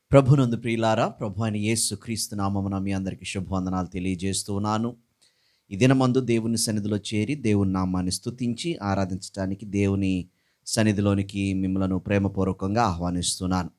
ప్రభునందు ప్రియులారా ప్రభు అయిన యేసు క్రీస్తు నామమున మీ అందరికీ శుభవందనాలు తెలియజేస్తూ ఉన్నాను ఈ దినమందు దేవుని సన్నిధిలో చేరి దేవుని నామాన్ని స్తుతించి ఆరాధించడానికి దేవుని సన్నిధిలోనికి మిమ్మలను ప్రేమపూర్వకంగా ఆహ్వానిస్తున్నాను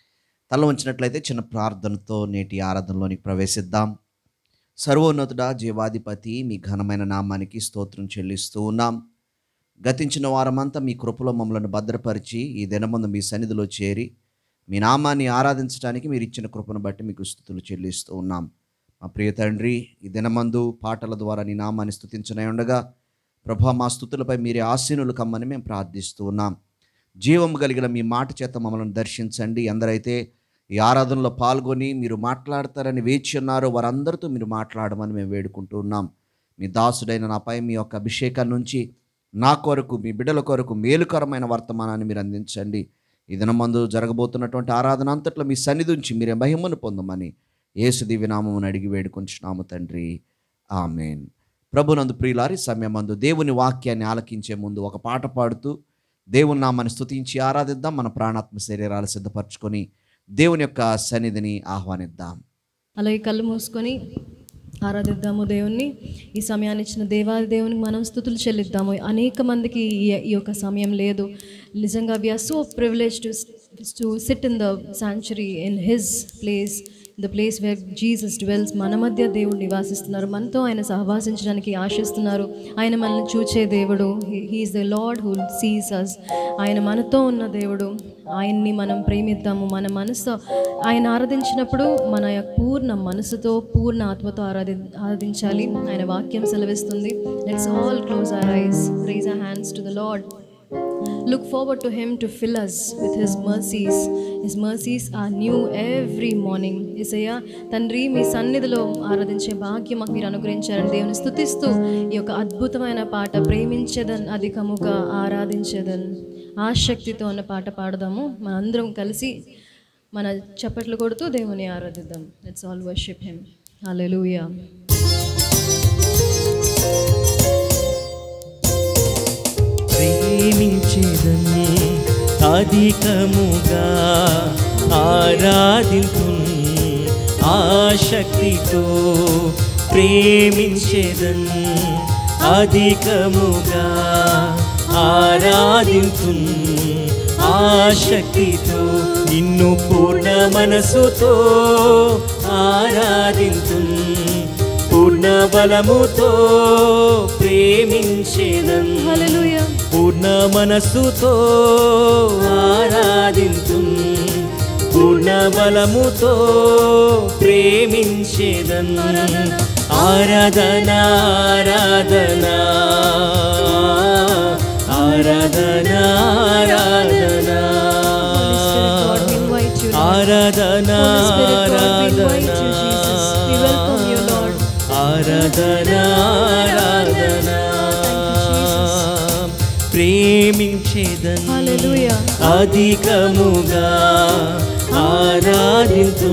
తల ఉంచినట్లయితే చిన్న ప్రార్థనతో నేటి ఆరాధనలోనికి ప్రవేశిద్దాం సర్వోన్నతుడా జీవాధిపతి మీ ఘనమైన నామానికి స్తోత్రం చెల్లిస్తూ ఉన్నాం గతించిన వారమంతా మీ కృపలో మమ్మల్ని భద్రపరిచి ఈ దినమందు మీ సన్నిధిలో చేరి మీ నామాన్ని ఆరాధించడానికి మీరు ఇచ్చిన కృపను బట్టి మీకు స్థుతులు చెల్లిస్తూ ఉన్నాం మా ప్రియ తండ్రి ఈ దినమందు పాటల ద్వారా నీ నామాన్ని స్థుతించనే ఉండగా ప్రభా మా స్థుతులపై మీరే ఆసీనులు కమ్మని మేము ప్రార్థిస్తూ ఉన్నాం జీవం కలిగిన మీ మాట చేత మమ్మల్ని దర్శించండి ఎందరైతే ఈ ఆరాధనలో పాల్గొని మీరు మాట్లాడతారని వేచి ఉన్నారో వారందరితో మీరు మాట్లాడమని మేము వేడుకుంటూ ఉన్నాం మీ దాసుడైన నాపై మీ యొక్క అభిషేకాన్ని నుంచి నా కొరకు మీ బిడ్డల కొరకు మేలుకరమైన వర్తమానాన్ని మీరు అందించండి ఈ దినమందు జరగబోతున్నటువంటి ఆరాధన అంతట్లో మీ సన్నిధి ఉంచి మీరే మహిమను పొందమని యేసు దివ్యనామమును అడిగి వేడుకొంచున్నాము తండ్రి ఆమెన్ ప్రభునందు ప్రియులారి సమయమందు దేవుని వాక్యాన్ని ఆలకించే ముందు ఒక పాట పాడుతూ దేవుని నామాన్ని స్తుతించి ఆరాధిద్దాం మన ప్రాణాత్మ శరీరాలు సిద్ధపరచుకొని దేవుని యొక్క సన్నిధిని ఆహ్వానిద్దాం అలాగే కళ్ళు మూసుకొని ఆరాధిద్దాము దేవుణ్ణి ఈ సమయాన్ని ఇచ్చిన దేవాది దేవునికి మనం స్థుతులు చెల్లిద్దాము అనేక మందికి ఈ ఈ యొక్క సమయం లేదు నిజంగా we are so privilege to to sit in the sanctuary in his place the place where Jesus dwells మన మధ్య దేవుడు నివాసిస్తున్నారు మనతో ఆయన సహవాసించడానికి ఆశిస్తున్నారు ఆయన మనల్ని చూచే దేవుడు he is the lord who sees us ఆయన మనతో ఉన్న దేవుడు ఆయన్ని మనం ప్రేమిద్దాము మన మనసుతో ఆయన ఆరాధించినప్పుడు మన యొక్క పూర్ణ మనసుతో పూర్ణ ఆత్మతో ఆరాధి ఆరాధించాలి ఆయన వాక్యం సెలవిస్తుంది let's all close our eyes raise a hands to the lord Look forward to Him to fill us with His mercies. His mercies are new every morning. Isayya తండ్రి మీ సన్నిధిలో ఆరాధించే భాగ్యం మాకు మీరు అనుగ్రహించారని దేవుని స్థుతిస్తూ ఈ యొక్క అద్భుతమైన పాట ప్రేమించేదన్ అధికముగా ఆరాధించేదన్ ఆసక్తితో అన్న పాట పాడదాము మనందరం కలిసి మన చప్పట్లు కొడుతూ దేవుని ఆరాధిద్దాం let's all worship him hallelujah ప్రేమించేదని అధికముగా ఆరాధింతు ఆశక్తితో ప్రేమించేదన్ అధికముగా ఆరాధింతు ఆశక్తితో నిన్ను పూర్ణ మనసుతో ఆరాధింతు పూర్ణ బలముతో ప్రేమించేదన్ హల్లెలూయా పూర్ణ మనస్సుతో ఆరాధింతు పూర్ణ బలముతో ప్రేమించేదన్ ఆరాధన ఆరాధన ఆరాధన ఆరాధన God, we invite you, Lord. ఆరాధన Holy Spirit, God, we invite ఆరాధన you, Jesus. We welcome you, Lord. ఆరాధన ఆరాధన ప్రేమించేదన్ Hallelujah. అధికముగా ఆరాధింతు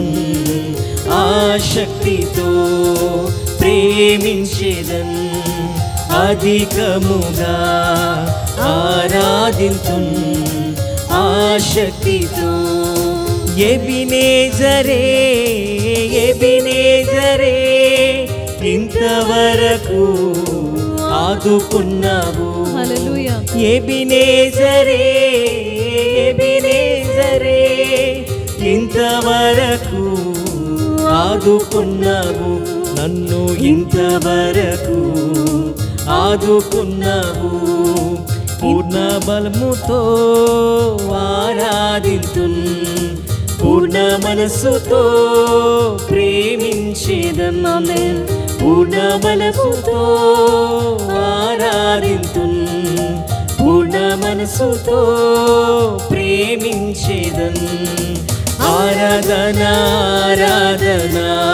ఆశక్తితో ప్రేమించేదన్ అధికముగా ఆరాధింతు ఆశక్తితో ఎబినేజరే ఎబినేజరే ఇంతవరకు ఆదుకున్నావు Hallelujah. ఎబినేజరే ఎబినేజరే ఇంతవరకు ఆదుకున్నావు నన్ను ఇంతవరకు ఆదుకున్నావు పూర్ణ బలముతో ఆరాధింతు పూర్ణ మనస్సుతో ప్రేమించేదమ్మే పూర్ణ బలముతో ఆరాధింతు పూర్ణ మనసుతో ప్రేమించేదన్ ఆరాధన ఆరాధన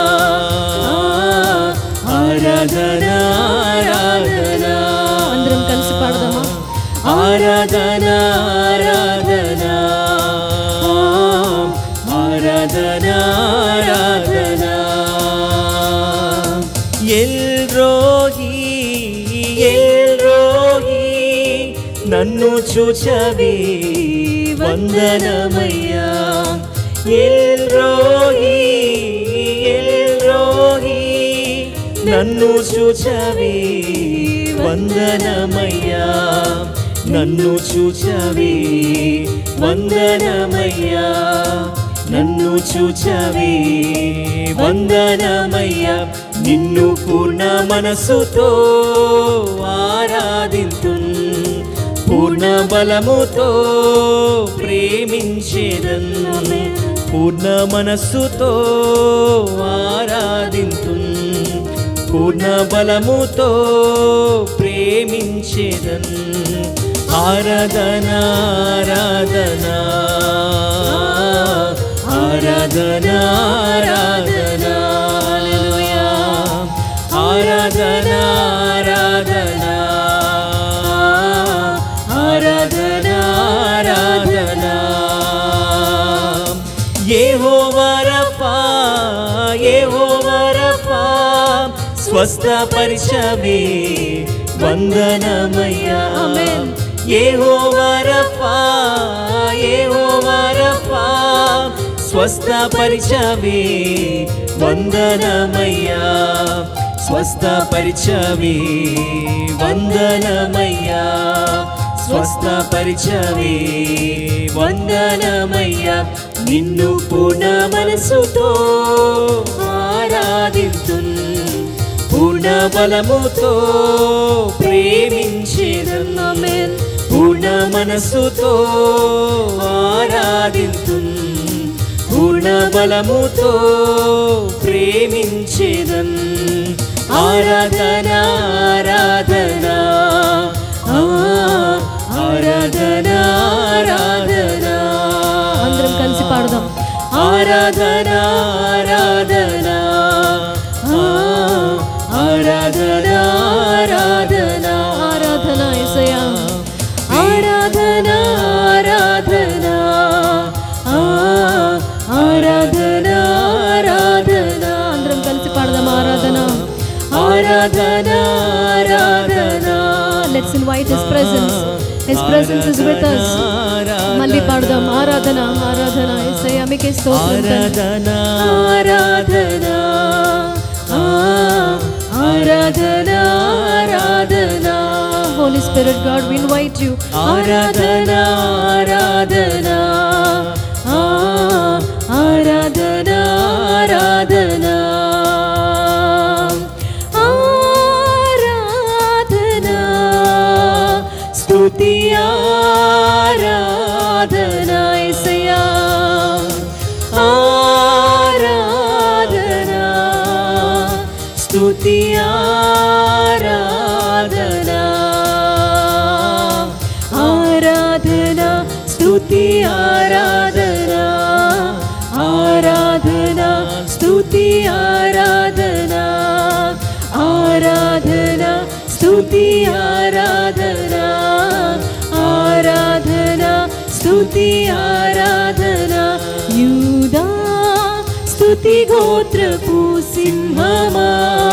ఆరాధన ఆరాధన అందరం కలిసి పాడదామా ఆరాధన ఆరాధన ఆరాధన ఆరాధన ఎల్రోహి ఎల్రోహి నన్ను చూచవి వందనమయ్యా ఎల్రోహి ఎల్రోహి నన్ను చూచవి వందనమయ్యా నన్ను చూచవి వందనమయ్యా నన్ను చూచవి వందనమయ్యా నిన్ను పూర్ణ మనసుతో ఆరాధింతున్ పూర్ణ బలముతో ప్రేమించేదన్ పూర్ణ మనస్సుతో ఆరాధింతున్ పూర్ణ బలముతో ప్రేమించేదన్ ఆరాధన ఆరాధన ఆరాధన ఆరాధన ఆరాధన ఆరాధన ఆరాధన ఆరాధన యెహోవారఫా యెహోవారఫా స్వస్థపరిచమే వందనమయ్యా ఆమేన్. యెహోవారఫా యెహోవారఫా స్వస్థపరిచమే వందనమయ్యా స్వస్థపరిచమే వందనమయ్యా స్వస్థపరిచవే వందనమయ్యా నిన్ను పూర్ణ మనసుతో ఆరాధింతున్ పూర్ణ బలముతో ప్రేమించేదన్ ఆమేన్. పూర్ణ మనసుతో ఆరాధింతున్ పూర్ణ బలముతో ప్రేమించేదన్ ఆరాధన ఆరాధన ఆ, ఆరాధన ఆరాధన అందరం కలిసి పాడదాం ఆరాధన ఆరాధన ఆ, ఆరాధన ఆరాధన ఆరాధన యేసయ్యా ఆరాధన ఆరాధన ఆ, ఆరాధన ఆరాధన అందరం కలిసి పాడదాం ఆరాధన ఆరాధన ఆరాధన let's invite his presence his presence is with us మళ్ళీ పాడదాం ఆరాధన ఆరాధన యేసయ్యా మీకే స్తోత్రం తండ్రి. ఆరాధన ఆరాధన ఆ, ఆరాధన ఆరాధన Holy Spirit God we invite you ఆరాధన ఆరాధన ఆ, ఆరాధన ఆరాధన ఆరాధన స్తుతి ఆరాధన యేసయ్యా ఆరాధన స్తుతి ఆరాధన ఆరాధన స్తుతి ఆరాధన ఆరాధన స్తుతి ఆరాధన ఆరాధన స్తుతి ఆరాధన ఆరాధన స్తుతి ఆరాధన యూదా స్తుతి గోత్రపు సింహమా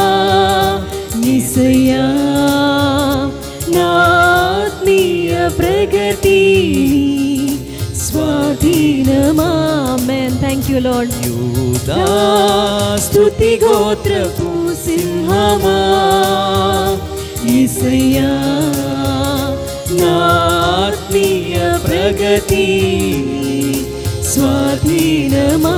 నిసయా నాత్మీయ ప్రగతి స్వాధీనమా Amen thank you Lord యూదా స్తుతి గోత్రపు సింహమా ఈసయ్యా నాత్మీయ ప్రగతి స్వాధీనమా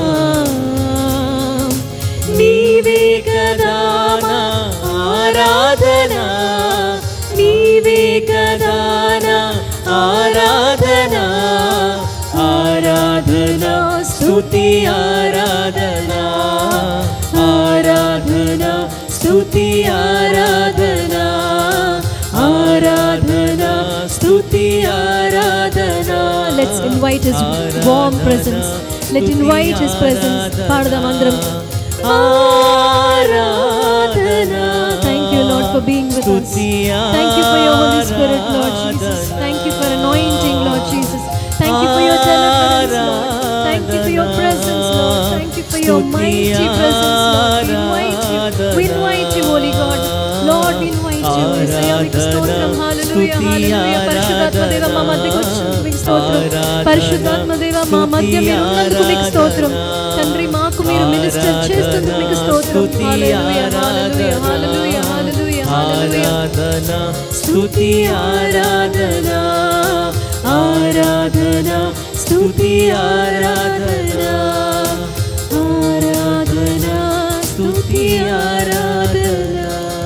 నీవే కదా నా ఆరాధన నీవే కదా నా ఆరాధన ఆరాధన స్తుతి ఆరాధన ఆరాధన స్తుతి ఆరాధన ఆరాధన స్తుతి ఆరాధన let's invite his warm presence let invite his presence పాడదాం అందరం ఆరాధన Thank you, Lord, for being with us. Thank you for your Holy Spirit, Lord Jesus. Thank you for anointing, Lord Jesus. Thank you for your deliverance, Lord. Thank you for your presence, Lord. Thank you for your mighty presence, Lord. We invite you. We invite you, Holy God. Lord, we invite you. యేసయ్యా, మీకు స్తోత్రం. హల్లెలూయా, హల్లెలూయా. పరిశుద్ధాత్మ దేవ మా మధ్యకు వచ్చినందుకు మీకు స్తోత్రం. పరిశుద్ధాత్మ దేవ మా మధ్య మీరు ఉన్నందుకు మీకు స్తోత్రం తండ్రి మాకు మీరు మినిస్టర్ చేస్తున్నందుకు మీకు స్తోత్రం హల్లెలూయా హల్లెలూయా హల్లెలూయా హల్లెలూయా హల్లెలూయా ఆరాధన స్తుతి ఆరాధన ఆరాధన స్తుతి ఆరాధన ఆరాధన స్తుతి ఆరాధన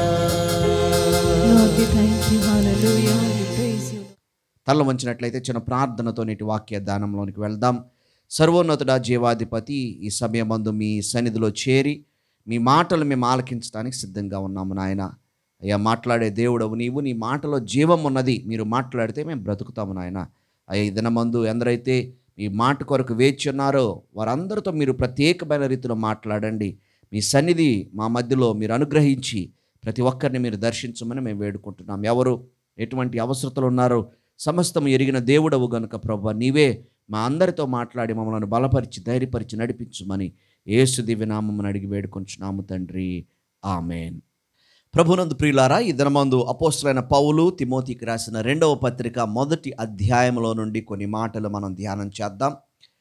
Lord, we thank you. Hallelujah. We praise you. తల్ల వంచినట్లయితే చిన్న ప్రార్థనతో నేటి వాక్య దానంలోనికి వెళ్దాం సర్వోన్నతుడ జీవాధిపతి ఈ సమయమందు మీ సన్నిధిలో చేరి మీ మాటలు మేము ఆలకించడానికి సిద్ధంగా ఉన్నాము నాయన అయ్యా మాట్లాడే దేవుడవు నీవు నీ మాటలో జీవం ఉన్నది మీరు మాట్లాడితే మేము బ్రతుకుతాము నాయన అయ్యా ఈ దినమందు ఎందరైతే మీ మాట కొరకు వేచి ఉన్నారో వారందరితో మీరు ప్రత్యేకమైన రీతిలో మాట్లాడండి మీ సన్నిధి మా మధ్యలో మీరు అనుగ్రహించి ప్రతి ఒక్కరిని మీరు దర్శించమని మేము వేడుకుంటున్నాం ఎవరు ఎటువంటి అవసరతలు ఉన్నారో సమస్తం ఎరిగిన దేవుడవు గనుక ప్రభు నీవే మా అందరితో మాట్లాడి మమ్మల్ని బలపరిచి ధైర్యపరిచి నడిపించుమని ఏసు దివ్యనామమును అడిగి వేడుకొంచున్నాము తండ్రి ఆమెన్ ప్రభునందు ప్రియులారా ఈ దినమందు అపోస్తులైన పౌలు తిమోతికి రాసిన రెండవ పత్రిక మొదటి అధ్యాయంలో నుండి కొన్ని మాటలు మనం ధ్యానం చేద్దాం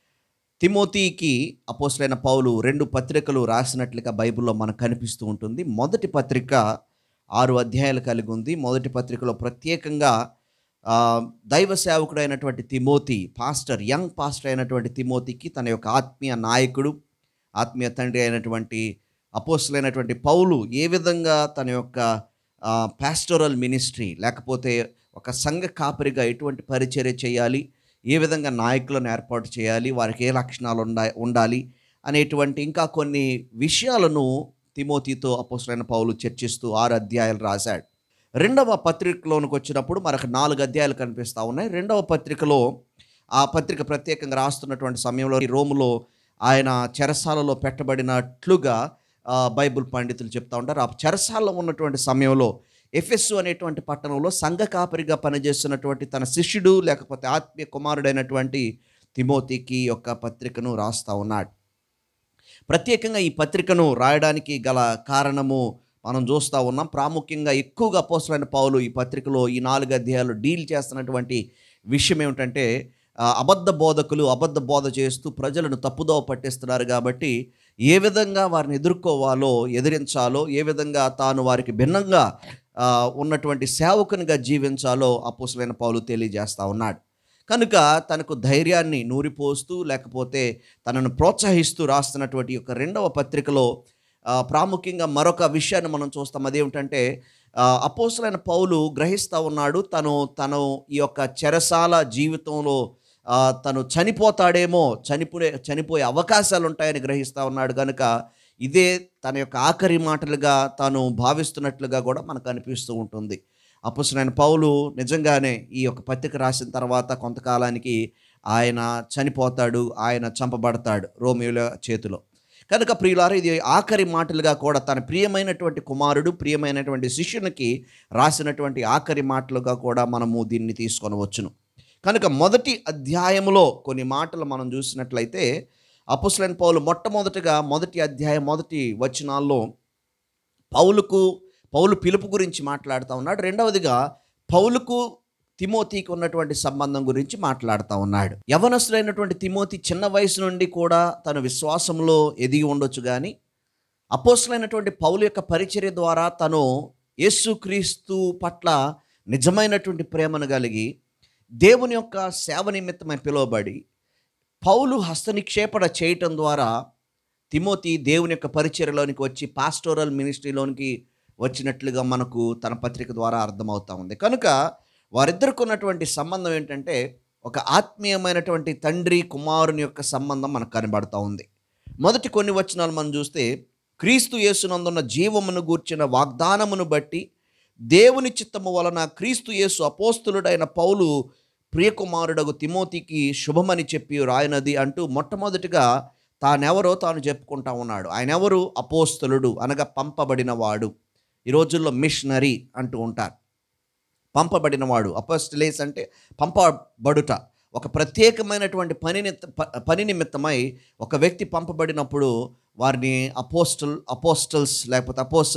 తిమోతికి అపోస్తులైన పౌలు రెండు పత్రికలు రాసినట్లుగా బైబిల్లో మనకు కనిపిస్తూ ఉంటుంది మొదటి పత్రిక ఆరు అధ్యాయాలు కలిగి ఉంది మొదటి పత్రికలో ప్రత్యేకంగా ఆ, దైవ సేవకుడైనటువంటి తిమోతి పాస్టర్ యంగ్ పాస్టర్ అయినటువంటి తిమోతికి తన యొక్క ఆత్మీయ నాయకుడు ఆత్మీయ తండ్రి అయినటువంటి అపోస్తులైనటువంటి పౌలు ఏ విధంగా తన యొక్క పాస్టోరల్ మినిస్ట్రీ లేకపోతే ఒక సంఘ కాపరిగా ఎటువంటి పరిచర్య చేయాలి ఏ విధంగా నాయకులను ఏర్పాటు చేయాలి వారికి ఏ లక్షణాలు ఉండా ఉండాలి అనేటువంటి ఇంకా కొన్ని విషయాలను తిమోతితో అపోస్తులైన పౌలు చర్చిస్తూ ఆరు అధ్యాయాలు రాశాడు రెండవ పత్రికలోనికి వచ్చినప్పుడు మనకు నాలుగు అధ్యాయాలు కనిపిస్తూ ఉన్నాయి రెండవ పత్రికలో ఆ పత్రిక ప్రత్యేకంగా రాస్తున్నటువంటి సమయంలో ఈ రోములో ఆయన చెరసాలలో పెట్టబడినట్లుగా ఆ, బైబిల్ పండితులు చెప్తా ఉంటారు ఆ చెరసాలలో ఉన్నటువంటి సమయంలో ఎఫెస్సు అనేటువంటి పట్టణంలో సంఘ కాపరిగా పనిచేస్తున్నటువంటి తన శిష్యుడు లేకపోతే ఆత్మీయ కుమారుడైనటువంటి తిమోతికి ఈ యొక్క పత్రికను రాస్తా ఉన్నాడు ప్రత్యేకంగా ఈ పత్రికను రాయడానికి గల కారణము మనం చూస్తూ ఉన్నాం ప్రాముఖ్యంగా ఎక్కువగా అపోసలైన పౌలు ఈ పత్రికలో ఈ నాలుగు అధ్యాయాలు డీల్ చేస్తున్నటువంటి విషయం ఏమిటంటే ఆ, అబద్ధ బోధకులు అబద్ధ బోధ చేస్తూ ప్రజలను తప్పుదోవ పట్టిస్తున్నారు కాబట్టి ఏ విధంగా వారిని ఎదుర్కోవాలో ఎదిరించాలో ఏ విధంగా తాను వారికి భిన్నంగా ఆ, ఉన్నటువంటి సేవకునిగా జీవించాలో అపోసలైన పౌలు తెలియజేస్తూ ఉన్నాడు కనుక తనకు ధైర్యాన్ని నూరిపోస్తూ లేకపోతే తనను ప్రోత్సహిస్తూ రాస్తున్నటువంటి యొక్క రెండవ పత్రికలో ఆ, ప్రాముఖ్యంగా మరొక విషయాన్ని మనం చూస్తాం అదేమిటంటే ఆ, అపోసలైన పౌలు గ్రహిస్తూ ఉన్నాడు తను తను ఈ యొక్క చెరసాల జీవితంలో ఆ, తను చనిపోతాడేమో చనిపోయే చనిపోయే అవకాశాలు ఉంటాయని గ్రహిస్తూ ఉన్నాడు కనుక ఇదే తన యొక్క ఆఖరి మాటలుగా తాను భావిస్తున్నట్లుగా కూడా మనకు అనిపిస్తూ ఉంటుంది అపుసరైన పౌలు నిజంగానే ఈ యొక్క పత్రిక రాసిన తర్వాత కొంతకాలానికి ఆయన చనిపోతాడు ఆయన చంపబడతాడు రోమియోల చేతిలో కనుక ప్రియులారా ఇది ఆఖరి మాటలుగా కూడా తన ప్రియమైనటువంటి కుమారుడు ప్రియమైనటువంటి శిష్యునికి రాసినటువంటి ఆఖరి మాటలుగా కూడా మనము దీన్ని తీసుకొనవచ్చును కనుక మొదటి అధ్యాయములో కొన్ని మాటలు మనం చూసినట్లయితే అపుస్లైన పౌలు మొట్టమొదటిగా మొదటి అధ్యాయం మొదటి వచనాల్లో పౌలుకు పౌలు పిలుపు గురించి మాట్లాడుతూ ఉన్నాడు రెండవదిగా పౌలుకు తిమోతికి ఉన్నటువంటి సంబంధం గురించి మాట్లాడుతూ ఉన్నాడు యవనస్తుడైనటువంటి తిమోతి చిన్న వయసు నుండి కూడా తన విశ్వాసంలో ఎదిగి ఉండొచ్చు కానీ అపోస్తులైనటువంటి పౌలు యొక్క పరిచర్య ద్వారా తను యేసుక్రీస్తు పట్ల నిజమైనటువంటి ప్రేమను కలిగి దేవుని యొక్క సేవ నిమిత్తమై పిలువబడి పౌలు హస్తనిక్షేపణ చేయటం ద్వారా తిమోతి దేవుని యొక్క పరిచర్యలోనికి వచ్చి పాస్టోరల్ మినిస్ట్రీలోనికి వచ్చినట్లుగా మనకు తన పత్రిక ద్వారా అర్థమవుతా ఉంది కనుక వారిద్దరికి ఉన్నటువంటి సంబంధం ఏంటంటే ఒక ఆత్మీయమైనటువంటి తండ్రి కుమారుని యొక్క సంబంధం మనకు కనబడుతూ ఉంది మొదటి కొన్ని వచనాలు మనం చూస్తే క్రీస్తు యేసునందున్న జీవమును గూర్చిన వాగ్దానమును బట్టి దేవుని చిత్తము వలన క్రీస్తు యేసు అపోస్తులుడైన పౌలు ప్రియకుమారుడగు తిమోతికి శుభమని చెప్పి రాయనది అంటూ మొట్టమొదటిగా తానెవరో తాను చెప్పుకుంటా ఉన్నాడు ఆయన ఎవరు అపోస్తులుడు అనగా పంపబడినవాడు ఈ రోజుల్లో మిషనరీ అంటూ ఉంటారు పంపబడినవాడు అపోస్టలేస్ అంటే పంపబడుట ఒక ప్రత్యేకమైనటువంటి పని నిత్త- ప- పని నిమిత్తమై ఒక వ్యక్తి పంపబడినప్పుడు వారిని అపోస్టల్ అపోస్టల్స్ లేకపోతే అపోస్టల్స్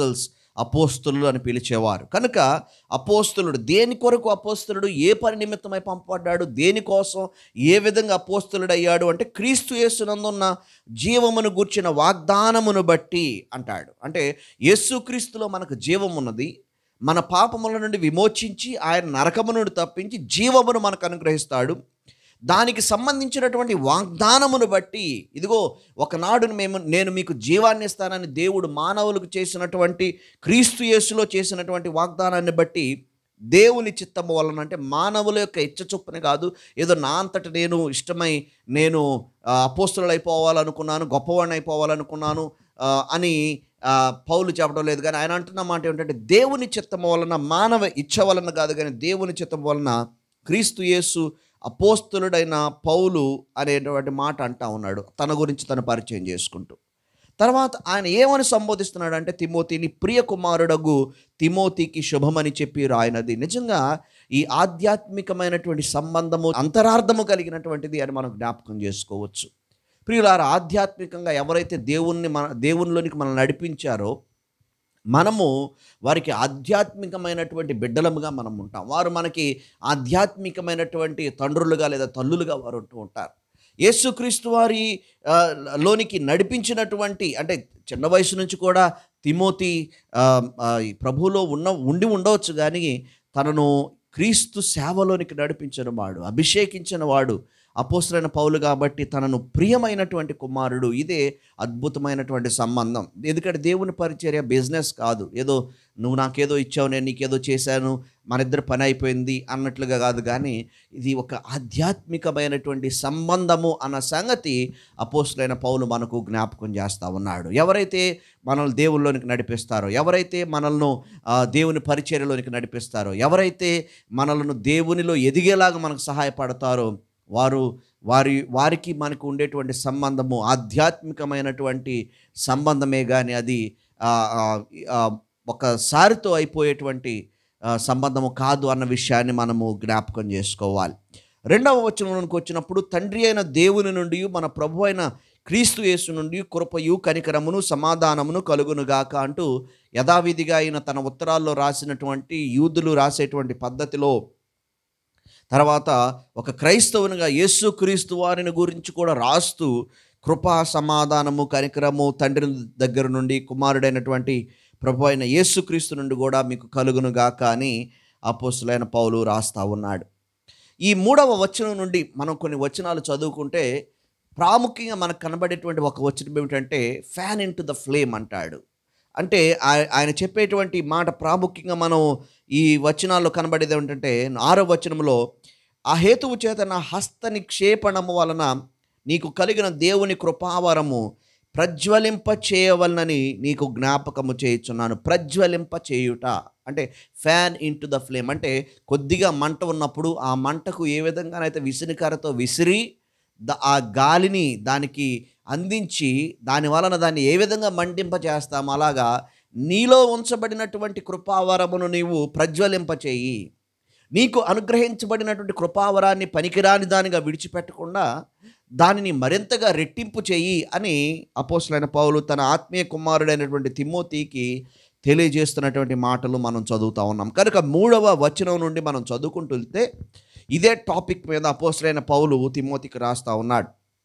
అపోస్తులు అని పిలిచేవారు కనుక అపోస్తులుడు దేని కొరకు అపోస్తులుడు ఏ పని నిమిత్తమై పంపబడ్డాడు దేనికోసం ఏ విధంగా అపోస్తులుడు అయ్యాడు అంటే క్రీస్తు యేసునందున్న జీవమును గూర్చిన వాగ్దానమును బట్టి అంటాడు అంటే యేసుక్రీస్తులో మనకు జీవం ఉన్నది మన పాపముల నుండి విమోచించి ఆయన నరకము నుండి తప్పించి జీవమును మనకు అనుగ్రహిస్తాడు దానికి సంబంధించినటువంటి వాగ్దానమును బట్టి ఇదిగో ఒకనాడు మేము నేను మీకు జీవాన్ని ఇస్తానని దేవుడు మానవులకు చేసినటువంటి క్రీస్తు యేసులో చేసినటువంటి వాగ్దానాన్ని బట్టి దేవుని చిత్తము వలన అంటే మానవుల యొక్క ఇచ్చ చొప్పున కాదు ఏదో నా అంతట నేను ఇష్టమై నేను ఆ, అపోస్తులు అయిపోవాలనుకున్నాను గొప్పవాడిని అయిపోవాలనుకున్నాను ఆ, అని ఆ, పౌలు చెప్పడం లేదు కానీ ఆయన అంటున్న మాట ఏమిటంటే దేవుని చిత్తము వలన మానవ ఇచ్చ వలన కాదు కానీ దేవుని చిత్తం వలన క్రీస్తు యేసు అపోస్తులుడైన పౌలు అనేటువంటి మాట అంటా ఉన్నాడు తన గురించి తను పరిచయం చేసుకుంటూ తర్వాత ఆయన ఏమని సంబోధిస్తున్నాడు అంటే తిమోతిని ప్రియ కుమారుడగు తిమోతికి శుభమని చెప్పి రాయినది నిజంగా ఈ ఆధ్యాత్మికమైనటువంటి సంబంధము అంతరార్థము కలిగినటువంటిది అని మనం జ్ఞాపకం చేసుకోవచ్చు ప్రియులారా ఆధ్యాత్మికంగా ఎవరైతే దేవుణ్ణి మన దేవునిలోనికి మనం నడిపించారో మనము వారికి ఆధ్యాత్మికమైనటువంటి బిడ్డలముగా మనం ఉంటాం వారు మనకి ఆధ్యాత్మికమైనటువంటి తండ్రులుగా లేదా తల్లులుగా వారు ఉంటూ ఉంటారు యేసుక్రీస్తు వారి ఆ, లోనికి నడిపించినటువంటి అంటే చిన్న వయసు నుంచి కూడా తిమోతి ఆ, ఆ, ఈ ప్రభువులో ఉన్న ఉండి ఉండవచ్చు కానీ తనను క్రీస్తు సేవలోనికి నడిపించిన వాడు అభిషేకించిన వాడు అపోసరైన పౌలు కాబట్టి తనను ప్రియమైనటువంటి కుమారుడు ఇదే అద్భుతమైనటువంటి సంబంధం ఎందుకంటే దేవుని పరిచర్య బిజినెస్ కాదు ఏదో నువ్వు నాకేదో ఇచ్చావు నేను నీకేదో చేశాను మన ఇద్దరు పని అయిపోయింది అన్నట్లుగా కాదు కానీ ఇది ఒక ఆధ్యాత్మికమైనటువంటి సంబంధము అన్న సంగతి అపోస్తులైన పౌలు మనకు జ్ఞాపకం చేస్తూ ఉన్నాడు ఎవరైతే మనల్ని దేవుల్లోనికి నడిపిస్తారో ఎవరైతే మనల్ని ఆ, దేవుని పరిచర్యలోనికి నడిపిస్తారో ఎవరైతే మనలను దేవునిలో ఎదిగేలాగా మనకు సహాయపడతారో వారు వారి వారికి మనకు ఉండేటువంటి సంబంధము ఆధ్యాత్మికమైనటువంటి సంబంధమే కానీ అది ఆ, ఆ, ఆ, ఒకసారితో అయిపోయేటువంటి ఆ, సంబంధము కాదు అన్న విషయాన్ని మనము జ్ఞాపకం చేసుకోవాలి రెండవ వచనంలోకి వచ్చినప్పుడు తండ్రి అయిన దేవుని నుండి మన ప్రభు అయిన క్రీస్తు యేసు నుండి కృపయు కనికరమును సమాధానమును కలుగునుగాక అంటూ యథావిధిగా ఆయన తన ఉత్తరాల్లో రాసినటువంటి యూదులు రాసేటువంటి పద్ధతిలో తర్వాత ఒక క్రైస్తవునిగా యేసు క్రీస్తు వారిని గురించి కూడా రాస్తూ కృపా సమాధానము కనికరము తండ్రి దగ్గర నుండి కుమారుడైనటువంటి ప్రభు అయిన యేసుక్రీస్తు నుండి కూడా మీకు కలుగునుగాక అని అపోస్తులైన పౌలు రాస్తా ఉన్నాడు ఈ మూడవ వచనం నుండి మనం కొన్ని వచనాలు చదువుకుంటే ప్రాముఖ్యంగా మనకు కనబడేటువంటి ఒక వచనం ఏమిటంటే fan into the flame అంటాడు అంటే ఆయ- ఆయన చెప్పేటువంటి మాట ప్రాముఖ్యంగా మనం ఈ వచనాల్లో కనబడేది ఏమిటంటే ఆరో వచనంలో ఆ హేతువు చేత నా హస్త నిక్షేపణము వలన నీకు కలిగిన దేవుని కృపావరము ప్రజ్వలింప చేయవలనని నీకు జ్ఞాపకము చేయుచున్నాను ప్రజ్వలింప చేయుట అంటే ఫ్యాన్ ఇన్ ద ఫ్లేమ్ అంటే కొద్దిగా మంట ఉన్నప్పుడు ఆ మంటకు ఏ విధంగానైతే విసినికరతో విసిరి ద ఆ గాలిని దానికి అందించి దాని వలన దాన్ని ఏ విధంగా మండింప చేస్తాం అలాగా నీలో ఉంచబడినటువంటి కృపావరమును నీవు ప్రజ్వలింపచేయి నీకు అనుగ్రహించబడినటువంటి కృపావరాన్ని పనికిరాని దానిగా విడిచిపెట్టకుండా దానిని మరింతగా రెట్టింపు చేయి అని అపోసలైన పౌలు తన ఆత్మీయ కుమారుడైనటువంటి తిమ్మోతికి తెలియజేస్తున్నటువంటి మాటలు మనం చదువుతా ఉన్నాం కనుక మూడవ వచనం నుండి మనం చదువుకుంటూ వెళ్తే ఇదే టాపిక్ మీద అపోసలైన పౌలు తిమ్మోతికి రాస్తా ఉన్నాడు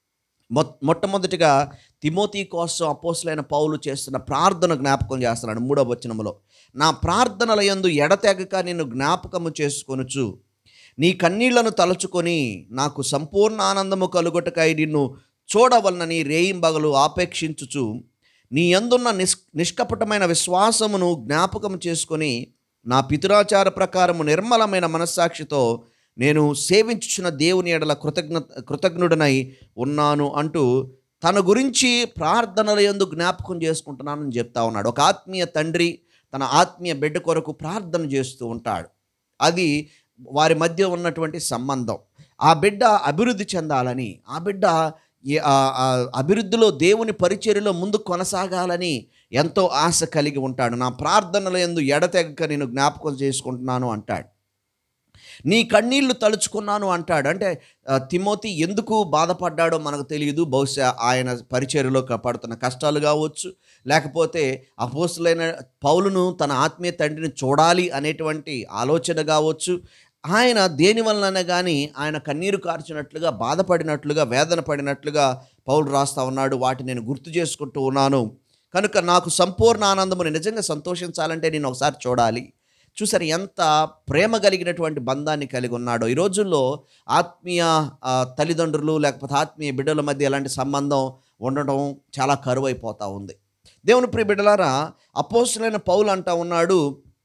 మొ మొట్టమొదటిగా తిమోతి కోసం అపోసలైన పౌలు చేస్తున్న ప్రార్థన జ్ఞాపకం చేస్తున్నాడు మూడవ వచనములో నా ప్రార్థనల యందు ఎడతెగక నిన్ను జ్ఞాపకము చేసుకొనుచు నీ కన్నీళ్లను తలుచుకొని నాకు సంపూర్ణ ఆనందము కలుగొటకై నిన్ను చూడవలనని రేయింబగలు ఆపేక్షించుచు నీ యందున్న నిష్ నిష్కపటమైన విశ్వాసమును జ్ఞాపకం చేసుకొని నా పితురాచార ప్రకారము నిర్మలమైన మనస్సాక్షితో నేను సేవించుచున్న దేవుని ఎడల కృతజ్ఞ కృతజ్ఞుడనై ఉన్నాను అంటూ తన గురించి ప్రార్థనల యందు జ్ఞాపకం చేసుకుంటున్నానని చెప్తా ఉన్నాడు ఒక ఆత్మీయ తండ్రి తన ఆత్మీయ బిడ్డ కొరకు ప్రార్థన చేస్తూ ఉంటాడు అది వారి మధ్య ఉన్నటువంటి సంబంధం ఆ బిడ్డ అభివృద్ధి చెందాలని ఆ బిడ్డ ఏ- ఆ- ఆ అభివృద్ధిలో దేవుని పరిచర్యలో ముందు కొనసాగాలని ఎంతో ఆశ కలిగి ఉంటాడు నా ప్రార్థనల యందు ఎడతెగక నేను జ్ఞాపకం చేసుకుంటున్నాను అంటాడు నీ కన్నీళ్లు తలుచుకున్నాను అంటాడు అంటే ఆ, తిమోతి ఎందుకు బాధపడ్డాడో మనకు తెలియదు బహుశా ఆయన పరిచర్యలో క- పడుతున్న కష్టాలు కావచ్చు లేకపోతే అపోసులైన పౌలును తన ఆత్మీయ తండ్రిని చూడాలి అనేటువంటి ఆలోచన కావచ్చు ఆయన దేని వలన కానీ ఆయన కన్నీరు కార్చినట్లుగా బాధపడినట్లుగా వేదన పడినట్లుగా పౌలు రాస్తా ఉన్నాడు వాటిని నేను గుర్తు చేసుకుంటూ ఉన్నాను కనుక నాకు సంపూర్ణ ఆనందముని నిజంగా సంతోషించాలంటే నేను ఒకసారి చూడాలి చూసారు ఎంత ప్రేమ కలిగినటువంటి బంధాన్ని కలిగి ఉన్నాడో ఈ రోజుల్లో ఆత్మీయ ఆ, తల్లిదండ్రులు లేకపోతే ఆత్మీయ బిడ్డల మధ్య ఎలాంటి సంబంధం ఉండడం చాలా కరువైపోతూ ఉంది దేవుని ప్రియ బిడ్డలారా అపోస్తులైన పౌలు అంటా ఉన్నాడు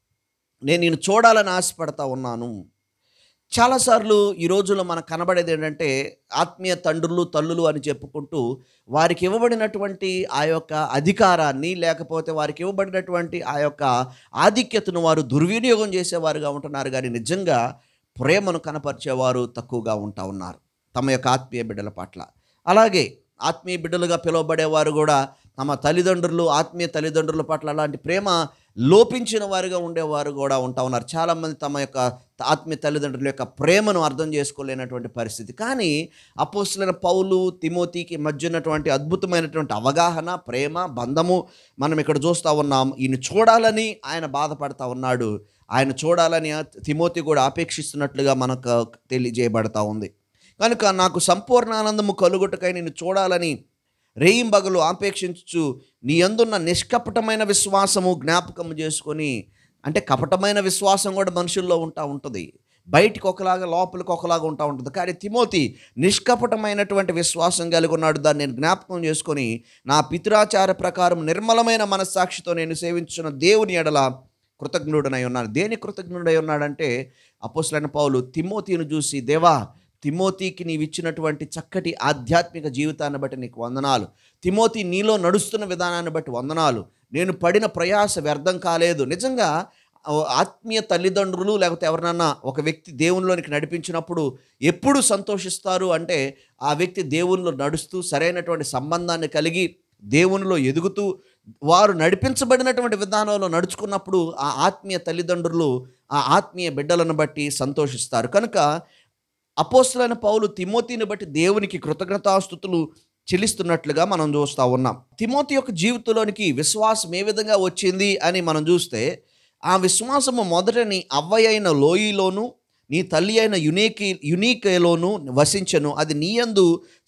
నేను నేను చూడాలని ఆశపడతా ఉన్నాను చాలాసార్లు ఈ రోజుల్లో మనకు కనబడేది ఏంటంటే ఆత్మీయ తండ్రులు తల్లులు అని చెప్పుకుంటూ వారికి ఇవ్వబడినటువంటి ఆ యొక్క అధికారాన్ని లేకపోతే వారికి ఇవ్వబడినటువంటి ఆ యొక్క ఆధిక్యతను వారు దుర్వినియోగం చేసేవారుగా ఉంటున్నారు కానీ నిజంగా ప్రేమను కనపరిచేవారు తక్కువగా ఉంటా ఉన్నారు తమ యొక్క ఆత్మీయ బిడ్డల పట్ల అలాగే ఆత్మీయ బిడ్డలుగా పిలువబడేవారు కూడా తమ తల్లిదండ్రులు ఆత్మీయ తల్లిదండ్రుల పట్ల అలాంటి ప్రేమ లోపించిన వారుగా ఉండేవారు కూడా ఉంటా ఉన్నారు చాలామంది తమ యొక్క ఆత్మీయ తల్లిదండ్రుల యొక్క ప్రేమను అర్థం చేసుకోలేనటువంటి పరిస్థితి కానీ అపోస్తులైన పౌలు తిమోతికి మధ్య ఉన్నటువంటి అద్భుతమైనటువంటి అవగాహన ప్రేమ బంధము మనం ఇక్కడ చూస్తూ ఉన్నాం ఈయన చూడాలని ఆయన బాధపడతా ఉన్నాడు ఆయన చూడాలని తిమోతి కూడా ఆపేక్షిస్తున్నట్లుగా మనకు తెలియజేయబడతా ఉంది కనుక నాకు సంపూర్ణ ఆనందము కలుగుటకై నేను చూడాలని రేయింబగలు ఆపేక్షించు నీ అందున్న నిష్కపటమైన విశ్వాసము జ్ఞాపకము చేసుకొని అంటే కపటమైన విశ్వాసం కూడా మనుషుల్లో ఉంటా ఉంటుంది బయటికి ఒకలాగా లోపలికి ఒకలాగా ఉంటా ఉంటుంది కానీ తిమోతి నిష్కపటమైనటువంటి విశ్వాసం కలిగి ఉన్నాడు దాన్ని నేను జ్ఞాపకం చేసుకొని నా పితురాచార ప్రకారం నిర్మలమైన మనస్సాక్షితో నేను సేవించున్న దేవుని ఎడల కృతజ్ఞుడనై ఉన్నాను దేని కృతజ్ఞుడై ఉన్నాడంటే అపోసలైన పౌలు తిమోతిని చూసి దేవా తిమోతికి నీవు ఇచ్చినటువంటి చక్కటి ఆధ్యాత్మిక జీవితాన్ని బట్టి నీకు వందనాలు తిమోతి నీలో నడుస్తున్న విధానాన్ని బట్టి వందనాలు నేను పడిన ప్రయాస వ్యర్థం కాలేదు నిజంగా ఆ ఆత్మీయ తల్లిదండ్రులు లేకపోతే ఎవరినన్నా ఒక వ్యక్తి దేవునిలోనికి నడిపించినప్పుడు ఎప్పుడు సంతోషిస్తారు అంటే ఆ వ్యక్తి దేవునిలో నడుస్తూ సరైనటువంటి సంబంధాన్ని కలిగి దేవునిలో ఎదుగుతూ వారు నడిపించబడినటువంటి విధానంలో నడుచుకున్నప్పుడు ఆ ఆత్మీయ తల్లిదండ్రులు ఆ ఆత్మీయ బిడ్డలను బట్టి సంతోషిస్తారు కనుక అపోస్తులైన పౌలు తిమోతిని బట్టి దేవునికి కృతజ్ఞతాస్థుతులు చెల్లిస్తున్నట్లుగా మనం చూస్తూ ఉన్నాం తిమోతి యొక్క జీవితంలోనికి విశ్వాసం ఏ విధంగా వచ్చింది అని మనం చూస్తే ఆ విశ్వాసము మొదటని అవ్వయైన లోయలోను నీ తల్లి అయిన యునీకి యునీకలోను వసించను అది నీయందు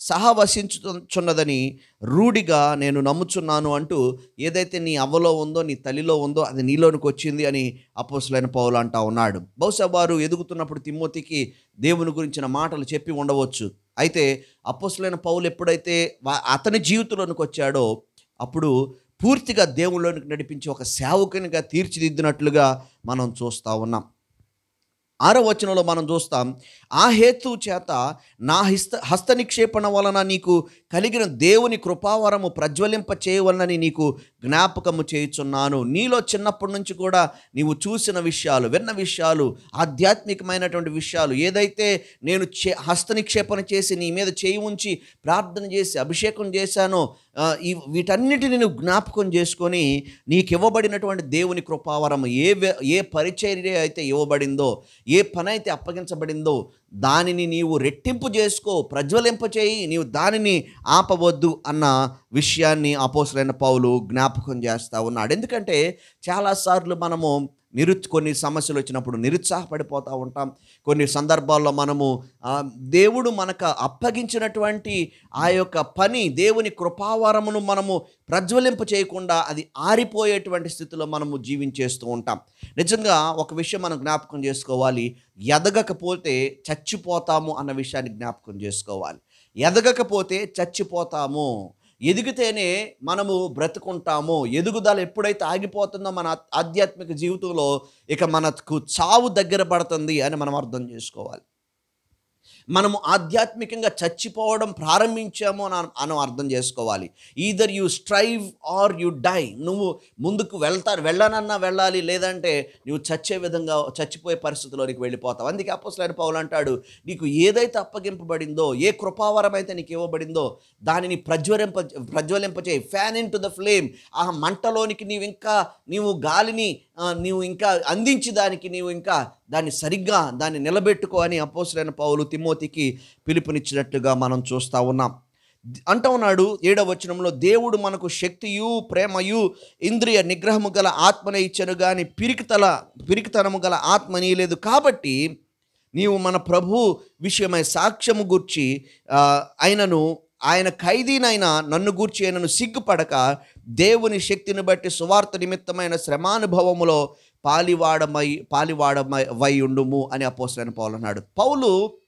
సహవసించుచున్నదని రూఢిగా నేను నమ్ముచున్నాను అంటూ ఏదైతే నీ అవ్వలో ఉందో నీ తల్లిలో ఉందో అది నీలోనికి వచ్చింది అని అపోసులైన పౌలు అంటా ఉన్నాడు బహుశా వారు ఎదుగుతున్నప్పుడు తిమ్మోతికి దేవుని గురించిన మాటలు చెప్పి ఉండవచ్చు అయితే అపోసులైన పౌలు ఎప్పుడైతే వా- అతని జీవితంలోనికి వచ్చాడో అప్పుడు పూర్తిగా దేవుళ్ళలోనికి నడిపించి ఒక సేవకునిగా తీర్చిదిద్దినట్లుగా మనం చూస్తూ ఉన్నాం ఆరో వచనంలో మనం చూస్తాం ఆ హేతు చేత నా హస్త హస్త నిక్షేపణ వలన నీకు కలిగిన దేవుని కృపావరము ప్రజ్వలింప చేయవలనని నీకు జ్ఞాపకము చేయుచున్నాను నీలో చిన్నప్పటి నుంచి కూడా నీవు చూసిన విషయాలు విన్న విషయాలు ఆధ్యాత్మికమైనటువంటి విషయాలు ఏదైతే నేను చే హస్త నిక్షేపణ చేసి నీ మీద చేయి ఉంచి ప్రార్థన చేసి అభిషేకం చేశానో ఆ, ఈ వీటన్నిటిని నువ్వు జ్ఞాపకం చేసుకొని నీకు ఇవ్వబడినటువంటి దేవుని కృపావరం ఏ వే- ఏ పరిచర్య అయితే ఇవ్వబడిందో ఏ పని అయితే అప్పగించబడిందో దానిని నీవు రెట్టింపు చేసుకో ప్రజ్వలింప చేయి నీవు దానిని ఆపవద్దు అన్న విషయాన్ని అపోసరైన పౌలు జ్ఞాపకం చేస్తూ ఉన్నాడు ఎందుకంటే చాలాసార్లు మనము నిరు కొన్ని సమస్యలు వచ్చినప్పుడు నిరుత్సాహపడిపోతూ ఉంటాం కొన్ని సందర్భాల్లో మనము ఆ, దేవుడు మనకు అప్పగించినటువంటి ఆ యొక్క పని దేవుని కృపావరమును మనము ప్రజ్వలింప చేయకుండా అది ఆరిపోయేటువంటి స్థితిలో మనము జీవించేస్తూ ఉంటాం నిజంగా ఒక విషయం మనం జ్ఞాపకం చేసుకోవాలి ఎదగకపోతే చచ్చిపోతాము అన్న విషయాన్ని జ్ఞాపకం చేసుకోవాలి ఎదగకపోతే చచ్చిపోతాము ఎదిగితేనే మనము బ్రతుకుంటాము ఎదుగుదల ఎప్పుడైతే ఆగిపోతుందో మన ఆత్- ఆధ్యాత్మిక జీవితంలో ఇక మనకు చావు దగ్గర పడుతుంది అని మనం అర్థం చేసుకోవాలి మనము ఆధ్యాత్మికంగా చచ్చిపోవడం ప్రారంభించాము అని మనం అర్థం చేసుకోవాలి either you strive or you die నువ్వు ముందుకు వెళ్తారు వెళ్ళనన్నా వెళ్ళాలి లేదంటే నువ్వు చచ్చే విధంగా చచ్చిపోయే పరిస్థితిలోనికి వెళ్ళిపోతావు అందుకే అపోసలైన పౌలు అంటాడు నీకు ఏదైతే అప్పగింపబడిందో ఏ కృపావరం అయితే నీకు ఇవ్వబడిందో దానిని ప్రజ్వలింప ప్రజ్వలింపచేయి fan into the flame ఆ మంటలోనికి నీవు ఇంకా నీవు గాలిని ఆ, నీవు ఇంకా అందించి దానికి నీవు ఇంకా దాన్ని సరిగ్గా దాన్ని నిలబెట్టుకో అని అపోసరైన పౌలు తిమోతికి పిలుపునిచ్చినట్లుగా మనం చూస్తూ ఉన్నాం అంటూ ఉన్నాడు ఏడవ వచనంలో దేవుడు మనకు శక్తియు ప్రేమయు ఇంద్రియ నిగ్రహము గల ఆత్మనే ఇచ్చను కానీ పిరికితల పిరికితనము గల ఆత్మ నీలేదు కాబట్టి నీవు మన ప్రభు విషయమై సాక్ష్యము గూర్చి ఆ, ఆయనను ఆయన ఖైదీనైనా నన్ను గూర్చి ఆయనను సిగ్గుపడక దేవుని శక్తిని బట్టి సువార్త నిమిత్తమైన శ్రమానుభవములో పాలివాడమై పాలివాడమై వై ఉండుము అని అపోసరైన పౌలు అన్నాడు పౌలు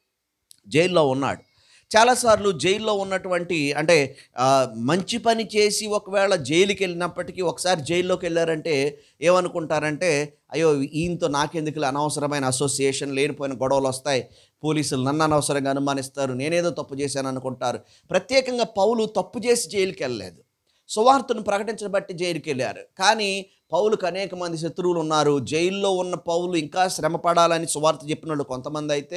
జైల్లో ఉన్నాడు చాలాసార్లు జైల్లో ఉన్నటువంటి అంటే ఆ, మంచి పని చేసి ఒకవేళ జైలుకి వెళ్ళినప్పటికీ ఒకసారి జైల్లోకి వెళ్ళారంటే ఏమనుకుంటారంటే అయ్యో ఈయనతో నాకెందుకు అనవసరమైన అసోసియేషన్ లేనిపోయిన గొడవలు వస్తాయి పోలీసులు నన్ను అనవసరంగా అనుమానిస్తారు నేనేదో తప్పు చేశాను అనుకుంటారు ప్రత్యేకంగా పౌలు తప్పు చేసి జైలుకి వెళ్ళలేదు సువార్తను ప్రకటించడం బట్టి జైలుకి వెళ్ళారు కానీ పౌలుకు అనేక మంది శత్రువులు ఉన్నారు జైల్లో ఉన్న పౌలు ఇంకా శ్రమ పడాలని సువార్త చెప్పిన వాళ్ళు కొంతమంది అయితే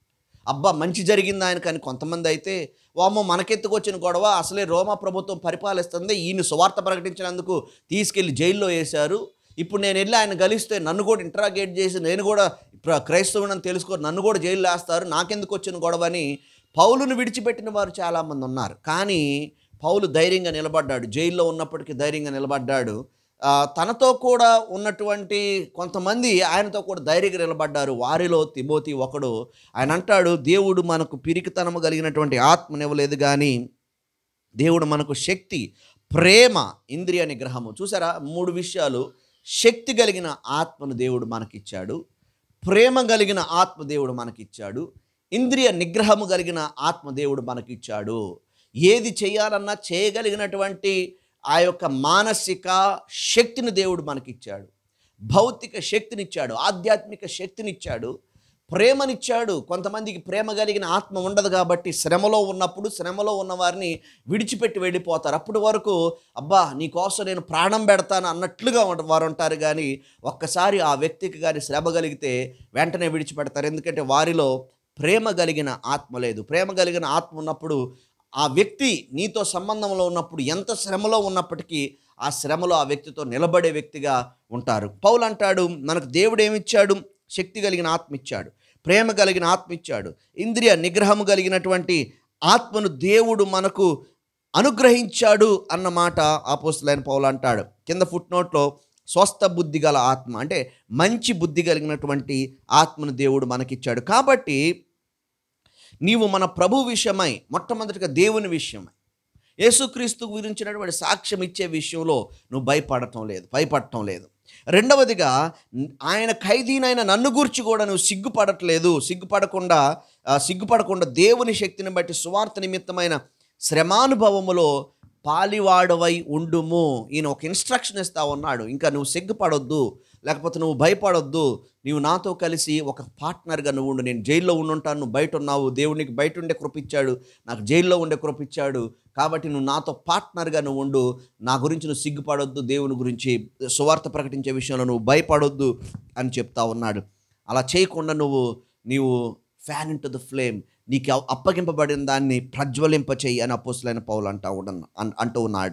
అబ్బా మంచి జరిగింది ఆయన కానీ కొంతమంది అయితే వామో మనకెత్తుకొచ్చిన గొడవ అసలే రోమా ప్రభుత్వం పరిపాలిస్తుంది ఈయన సువార్త ప్రకటించినందుకు తీసుకెళ్లి జైల్లో వేశారు ఇప్పుడు నేను వెళ్ళి ఆయన గలిస్తే నన్ను కూడా ఇంటరాగేట్ చేసి నేను కూడా ప్ర- క్రైస్తవుని తెలుసుకో నన్ను కూడా జైల్లో వేస్తారు నాకెందుకు వచ్చిన గొడవ అని పౌలును విడిచిపెట్టిన వారు చాలామంది ఉన్నారు కానీ పౌలు ధైర్యంగా నిలబడ్డాడు జైల్లో ఉన్నప్పటికీ ధైర్యంగా నిలబడ్డాడు ఆ, తనతో కూడా ఉన్నటువంటి కొంతమంది ఆయనతో కూడా ధైర్యంగా నిలబడ్డారు వారిలో తిమోతి ఒకడు ఆయన అంటాడు దేవుడు మనకు పిరికితనము కలిగినటువంటి ఆత్మనివ్వలేదు కానీ దేవుడు మనకు శక్తి ప్రేమ ఇంద్రియ నిగ్రహము చూసారా మూడు విషయాలు శక్తి కలిగిన ఆత్మను దేవుడు మనకిచ్చాడు ప్రేమ కలిగిన ఆత్మ దేవుడు మనకిచ్చాడు ఇంద్రియ నిగ్రహము కలిగిన ఆత్మ దేవుడు మనకిచ్చాడు ఏది చేయాలన్నా చేయగలిగినటువంటి ఆ యొక్క మానసిక శక్తిని దేవుడు మనకిచ్చాడు భౌతిక శక్తినిచ్చాడు ఆధ్యాత్మిక శక్తినిచ్చాడు ప్రేమనిచ్చాడు కొంతమందికి ప్రేమ కలిగిన ఆత్మ ఉండదు కాబట్టి శ్రమలో ఉన్నప్పుడు శ్రమలో ఉన్న వారిని విడిచిపెట్టి వెళ్ళిపోతారు అప్పటి వరకు అబ్బా నీకోసం నేను ప్రాణం పెడతాను అన్నట్లుగా ఉంట- వారు ఉంటారు కానీ ఒక్కసారి ఆ వ్యక్తికి కానీ శ్రమ కలిగితే వెంటనే విడిచిపెడతారు ఎందుకంటే వారిలో ప్రేమ కలిగిన ఆత్మ లేదు ప్రేమ కలిగిన ఆత్మ ఉన్నప్పుడు ఆ వ్యక్తి నీతో సంబంధంలో ఉన్నప్పుడు ఎంత శ్రమలో ఉన్నప్పటికీ ఆ శ్రమలో ఆ వ్యక్తితో నిలబడే వ్యక్తిగా ఉంటారు పౌలు అంటాడు మనకు దేవుడు ఏమిచ్చాడు శక్తి కలిగిన ఆత్మ ఇచ్చాడు ప్రేమ కలిగిన ఆత్మ ఇచ్చాడు ఇంద్రియ నిగ్రహము కలిగినటువంటి ఆత్మను దేవుడు మనకు అనుగ్రహించాడు అన్న మాట ఆపోస్తులైన పౌలు అంటాడు కింద ఫుట్ నోట్లో స్వస్థ బుద్ధి గల ఆత్మ అంటే మంచి బుద్ధి కలిగినటువంటి ఆత్మను దేవుడు మనకిచ్చాడు కాబట్టి నీవు మన ప్రభు విషయమై మొట్టమొదటిగా దేవుని విషయమై యేసుక్రీస్తు గురించినటువంటి సాక్ష్యం ఇచ్చే విషయంలో నువ్వు భయపడటం లేదు భయపడటం లేదు రెండవదిగా న్- ఆయన ఖైదీనైన నన్ను గూర్చి కూడా నువ్వు సిగ్గుపడట్లేదు సిగ్గుపడకుండా ఆ, సిగ్గుపడకుండా దేవుని శక్తిని బట్టి సువార్త నిమిత్తమైన శ్రమానుభవములో పాలివాడవై ఉండుము ఈయన ఒక ఇన్స్ట్రక్షన్ ఇస్తా ఉన్నాడు ఇంకా నువ్వు సిగ్గుపడొద్దు లేకపోతే నువ్వు భయపడొద్దు నీవు నాతో కలిసి ఒక పార్ట్నర్గా నువ్వు ఉండు నేను జైల్లో ఉండుంటాను నువ్వు బయట ఉన్నావు దేవునికి బయట ఉండే కృపిచ్చాడు నాకు జైల్లో ఉండే కృపిచ్చాడు కాబట్టి నువ్వు నాతో పార్ట్నర్గా నువ్వు ఉండు నా గురించి నువ్వు సిగ్గుపడొద్దు దేవుని గురించి సువార్త ప్రకటించే విషయంలో నువ్వు భయపడొద్దు అని చెప్తా ఉన్నాడు అలా చేయకుండా నువ్వు నీవు fan into the flame నీకు అప్- అప్పగింపబడిన దాన్ని ప్రజ్వలింప చెయ్యి అని అపోసులైన పౌలు అంటా ఉన్న అన్- అంటూ ఉన్నాడు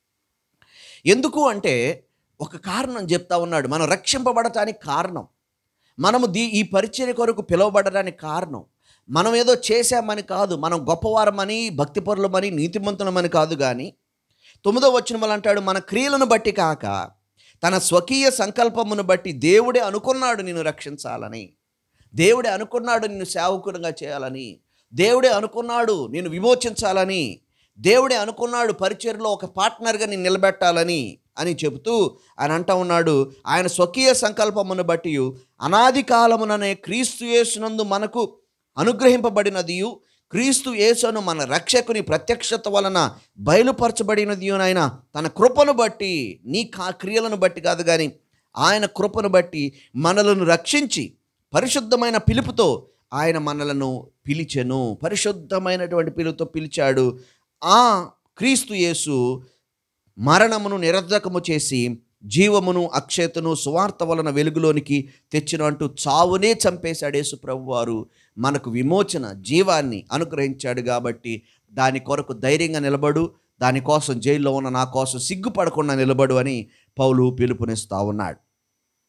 ఎందుకు అంటే ఒక కారణం చెప్తా ఉన్నాడు మనం రక్షింపబడటానికి కారణం మనము దీ ఈ పరిచర్య కొరకు పిలువబడడానికి కారణం మనం ఏదో చేశామని కాదు మనం గొప్పవారమని భక్తిపరులమని నీతిమంతులమని కాదు కానీ తొమ్మిదో వచనములు అంటాడు మన క్రియలను బట్టి కాక తన స్వకీయ సంకల్పమును బట్టి దేవుడే అనుకున్నాడు నిన్ను రక్షించాలని దేవుడే అనుకున్నాడు నిన్ను సేవకునిగా చేయాలని దేవుడే అనుకున్నాడు నేను విమోచించాలని దేవుడే అనుకున్నాడు పరిచర్లో ఒక పార్ట్నర్గా నేను నిలబెట్టాలని అని చెబుతూ ఆయన అంటా ఉన్నాడు ఆయన స్వకీయ సంకల్పమును బట్టి అనాది కాలముననే క్రీస్తు యేసునందు మనకు అనుగ్రహింపబడినదియు క్రీస్తు యేసును మన రక్షకుని ప్రత్యక్షత వలన బయలుపరచబడినది ఆయన తన కృపను బట్టి నీ కా క్రియలను బట్టి కాదు కానీ ఆయన కృపను బట్టి మనలను రక్షించి పరిశుద్ధమైన పిలుపుతో ఆయన మనలను పిలిచెను పరిశుద్ధమైనటువంటి పిలుపుతో పిలిచాడు ఆ క్రీస్తు యేసు మరణమును నిరర్ధకము చేసి జీవమును అక్షయతను సువార్త వలన వెలుగులోనికి తెచ్చిన అంటూ చావునే చంపేశాడు యేసు ప్రభు వారు మనకు విమోచన జీవాన్ని అనుగ్రహించాడు కాబట్టి దాని కొరకు ధైర్యంగా నిలబడు దానికోసం జైల్లో ఉన్న నా కోసం సిగ్గుపడకుండా నిలబడు అని పౌలు పిలుపునిస్తా ఉన్నాడు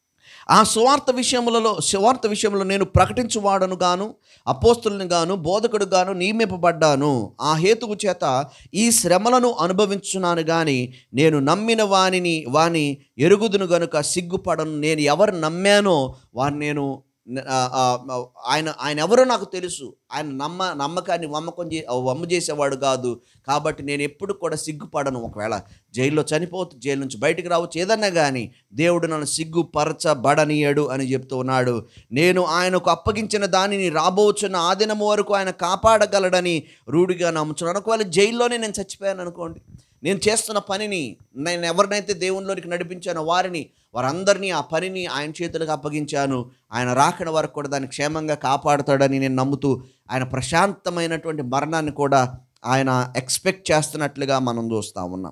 ఆ సువార్త విషయములలో సువార్త విషయంలో నేను ప్రకటించువాడను గాను అపోస్తులను గాను బోధకుడు గాను నియమింపబడ్డాను ఆ హేతువు చేత ఈ శ్రమలను అనుభవించున్నాను గాని నేను నమ్మిన వానిని వాని ఎరుగుదును గనుక సిగ్గుపడను నేను ఎవరు నమ్మానో వారిని నేను ఆ, ఆ, ఆయన ఆయన ఎవరో నాకు తెలుసు ఆయన నమ్మ నమ్మకాన్ని వమ్మకం చే వమ్ము చేసేవాడు కాదు కాబట్టి నేను ఎప్పుడు కూడా సిగ్గుపడను ఒకవేళ జైల్లో చనిపోతూ జైలు నుంచి బయటికి రావచ్చు ఏదన్నా కానీ దేవుడు నన్ను సిగ్గుపరచబడనీయడు అని చెప్తూ ఉన్నాడు నేను ఆయనకు అప్పగించిన దానిని రాబోచున్న ఆ దినము వరకు ఆయన కాపాడగలడని రూఢిగా నమ్ముచున్నాను ఒకవేళ జైల్లోనే నేను చచ్చిపోయాను అనుకోండి నేను చేస్తున్న పనిని నేను ఎవరినైతే దేవునిలోనికి నడిపించానో వారిని వారందరినీ ఆ పనిని ఆయన చేతులకు అప్పగించాను ఆయన రాకడ వరకు కూడా దాన్ని క్షేమంగా కాపాడుతాడని నేను నమ్ముతూ ఆయన ప్రశాంతమైనటువంటి మరణాన్ని కూడా ఆయన ఎక్స్పెక్ట్ చేస్తున్నట్లుగా మనం చూస్తూ ఉన్నాం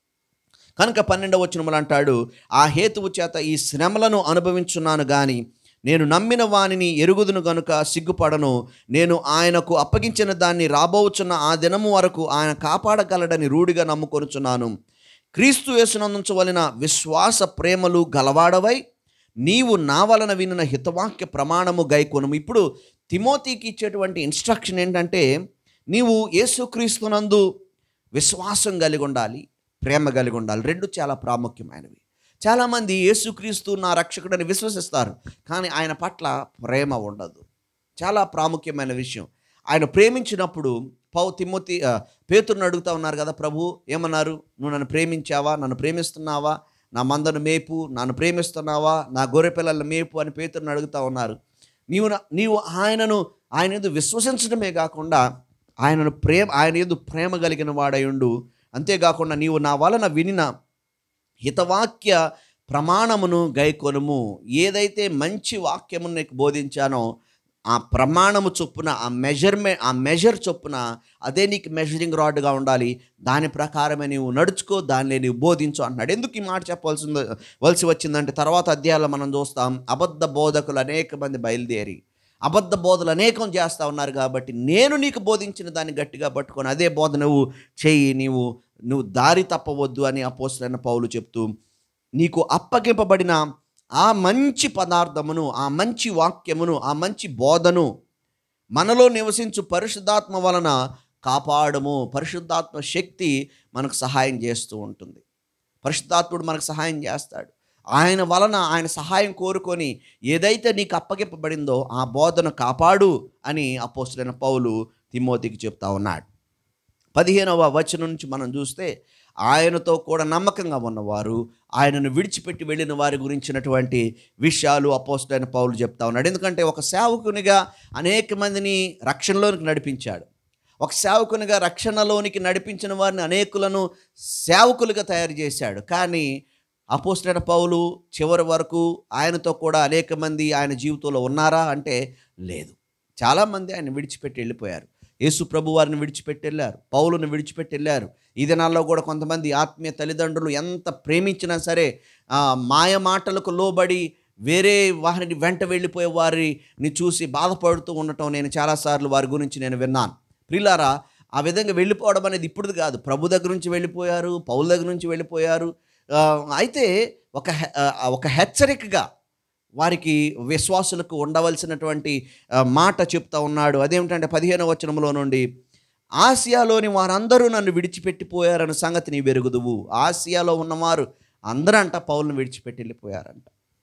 కనుక పన్నెండవ వచనములు అంటాడు ఆ హేతువు చేత ఈ శ్రమలను అనుభవించున్నాను గాని నేను నమ్మిన వానిని ఎరుగుదును గనుక సిగ్గుపడను నేను ఆయనకు అప్పగించిన దాన్ని రాబోచున్న ఆ దినము వరకు ఆయన కాపాడగలడని రూఢిగా నమ్ముకొనుచున్నాను క్రీస్తు యేసునందుంచవలన విశ్వాస ప్రేమలు గలవాడవై నీవు నా వలన వినిన హితవాక్య ప్రమాణము గైకొను ఇప్పుడు తిమోతికి ఇచ్చేటువంటి ఇన్స్ట్రక్షన్ ఏంటంటే నీవు యేసుక్రీస్తునందు విశ్వాసం కలిగి ఉండాలి ప్రేమ కలిగి ఉండాలి రెండు చాలా ప్రాముఖ్యమైనవి చాలామంది యేసుక్రీస్తు నా రక్షకుడని విశ్వసిస్తారు కానీ ఆయన పట్ల ప్రేమ ఉండదు చాలా ప్రాముఖ్యమైన విషయం ఆయన ప్రేమించినప్పుడు పౌ తిమ్మతి పేతురుని అడుగుతా ఉన్నారు కదా ప్రభు ఏమన్నారు నువ్వు నన్ను ప్రేమించావా నన్ను ప్రేమిస్తున్నావా నా మందను మేపు నన్ను ప్రేమిస్తున్నావా నా గొర్రె పిల్లల మేపు అని పేతురుని అడుగుతా ఉన్నారు నీవు నా- నీవు ఆయనను ఆయన ఎందు విశ్వసించడమే కాకుండా ఆయనను ప్రేమ ఆయన ఎందు ప్రేమ కలిగిన వాడయుండు అంతేకాకుండా నీవు నా వలన వినిన హితవాక్య ప్రమాణమును గైకొనుము ఏదైతే మంచి వాక్యమును నీకు బోధించానో ఆ ప్రమాణము చొప్పున ఆ మెజర్మెంట్ ఆ మెజర్ చొప్పున అదే నీకు మెజరింగ్ రాడ్గా ఉండాలి దాని ప్రకారమే నీవు నడుచుకో దాన్ని నీవు బోధించు అంటున్నాడు ఎందుకు ఈ మాట చెప్పవలసింది వలసి వచ్చిందంటే తర్వాత అధ్యాయాల్లో మనం చూస్తాం అబద్ధ బోధకులు అనేక మంది బయలుదేరి అబద్ధ బోధలు అనేకం చేస్తూ ఉన్నారు కాబట్టి నేను నీకు బోధించిన దాన్ని గట్టిగా పట్టుకొని అదే బోధ నువ్వు చెయ్యి నీవు నువ్వు దారి తప్పవద్దు అని అపోసరైన పౌలు చెప్తూ నీకు అప్పగింపబడిన ఆ మంచి పదార్థమును ఆ మంచి వాక్యమును ఆ మంచి బోధను మనలో నివసించు పరిశుద్ధాత్మ వలన కాపాడము పరిశుద్ధాత్మ శక్తి మనకు సహాయం చేస్తూ ఉంటుంది పరిశుద్ధాత్ముడు మనకు సహాయం చేస్తాడు ఆయన వలన ఆయన సహాయం కోరుకొని ఏదైతే నీకు అప్పగింపబడిందో ఆ బోధను కాపాడు అని అపోస్తులైన పౌలు తిమోతికి చెప్తా ఉన్నాడు పదిహేనవ వచనం నుంచి మనం చూస్తే ఆయనతో కూడా నమ్మకంగా ఉన్నవారు ఆయనను విడిచిపెట్టి వెళ్ళిన వారి గురించినటువంటి విషయాలు అపోస్టైన పౌలు చెప్తా ఉన్నాడు ఎందుకంటే ఒక సేవకునిగా అనేక మందిని రక్షణలోనికి నడిపించాడు ఒక సేవకునిగా రక్షణలోనికి నడిపించిన వారిని అనేకులను సేవకులుగా తయారు చేశాడు కానీ అపోస్టైన పౌలు చివరి వరకు ఆయనతో కూడా అనేక మంది ఆయన జీవితంలో ఉన్నారా అంటే లేదు చాలామంది ఆయన విడిచిపెట్టి వెళ్ళిపోయారు యేసు ప్రభు వారిని విడిచిపెట్టి వెళ్ళారు పౌలును విడిచిపెట్టి వెళ్ళారు ఈ దినాల్లో కూడా కొంతమంది ఆత్మీయ తల్లిదండ్రులు ఎంత ప్రేమించినా సరే ఆ, మాయ మాటలకు లోబడి వేరే వారిని వెంట వెళ్ళిపోయే వారిని చూసి బాధపడుతూ ఉండటం నేను చాలాసార్లు వారి గురించి నేను విన్నాను ప్రిలారా ఆ విధంగా వెళ్ళిపోవడం అనేది ఇప్పుడు కాదు ప్రభు దగ్గర నుంచి వెళ్ళిపోయారు పౌల దగ్గర నుంచి వెళ్ళిపోయారు ఆ, అయితే ఒక హె- ఆ, ఒక హెచ్చరికగా వారికి విశ్వాసులకు ఉండవలసినటువంటి ఆ, మాట చెప్తా ఉన్నాడు అదేమిటంటే పదిహేను వచనంలో నుండి ఆసియాలోని వారందరూ నన్ను విడిచిపెట్టిపోయారన్న సంగతి నీ వెరుగుదువు ఆసియాలో ఉన్నవారు అందరంట పౌలను విడిచిపెట్టి వెళ్ళిపోయారంట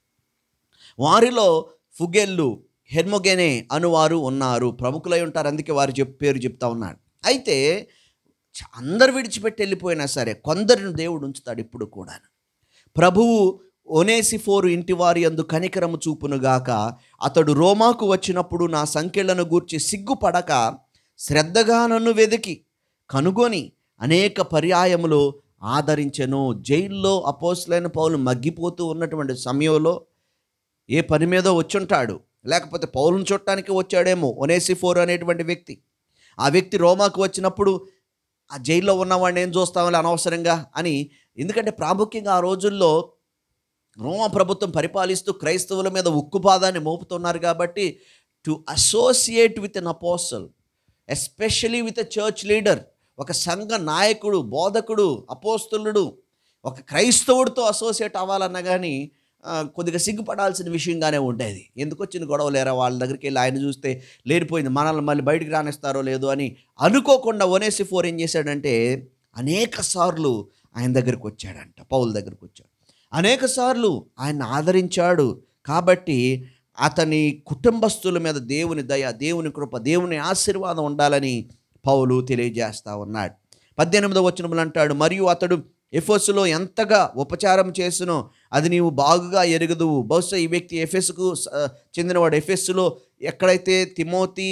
వారిలో ఫుగెల్లు హెర్మొగెనే అనువారు ఉన్నారు ప్రముఖులై ఉంటారు అందుకే వారు చెప్ పేరు చెప్తా ఉన్నాడు అయితే చ- అందరు విడిచిపెట్టి వెళ్ళిపోయినా సరే కొందరిని దేవుడు ఉంచుతాడు ఇప్పుడు కూడా ప్రభువు ఒనేసిఫోరు ఇంటివారి అందు కనికరము చూపునుగాక అతడు రోమాకు వచ్చినప్పుడు నా సంఖ్యలను గూర్చి సిగ్గుపడక శ్రద్ధగా నన్ను వెదికి కనుగొని అనేక పర్యాయములు ఆదరించెను జైల్లో అపోసులైన పౌలు మగ్గిపోతూ ఉన్నటువంటి సమయంలో ఏ పని మీదో వచ్చుంటాడు లేకపోతే పౌలును చుట్టానికి వచ్చాడేమో ఒనేసిఫోర్ అనేటువంటి వ్యక్తి ఆ వ్యక్తి రోమాకు వచ్చినప్పుడు ఆ జైల్లో ఉన్నవాడిని ఏం చూస్తామని అనవసరంగా అని ఎందుకంటే ప్రాముఖ్యంగా ఆ రోజుల్లో రోమా ప్రభుత్వం పరిపాలిస్తూ క్రైస్తవుల మీద ఉక్కుపాదాన్ని మోపుతున్నారు కాబట్టి to associate with an apostle especially with a church leader ఒక సంఘ నాయకుడు బోధకుడు అపోస్తులుడు ఒక క్రైస్తవుడితో అసోసియేట్ అవ్వాలన్నా కానీ ఆ, కొద్దిగా సిగ్గుపడాల్సిన విషయంగానే ఉండేది ఎందుకు వచ్చిన గొడవ లేరా వాళ్ళ దగ్గరికి వెళ్ళి ఆయన చూస్తే లేనిపోయింది మనల్ని మళ్ళీ బయటికి రానిస్తారో లేదో అని అనుకోకుండా ఒనేసి ఫోర్ ఏం చేశాడంటే అనేక సార్లు ఆయన దగ్గరికి వచ్చాడంట పౌల దగ్గరికి వచ్చాడు అనేక సార్లు ఆయన ఆదరించాడు కాబట్టి అతని కుటుంబస్తుల మీద దేవుని దయ దేవుని కృప దేవుని ఆశీర్వాదం ఉండాలని పౌలు తెలియజేస్తా ఉన్నాడు పద్దెనిమిదవ వచనములు అంటాడు మరియు అతడు ఎఫెస్సులో ఎంతగా ఉపచారం చేసినో అది నీవు బాగుగా ఎరగదువు బహుశా ఈ వ్యక్తి ఎఫెస్కు స- చెందినవాడు ఎఫెస్సులో ఎక్కడైతే తిమోతి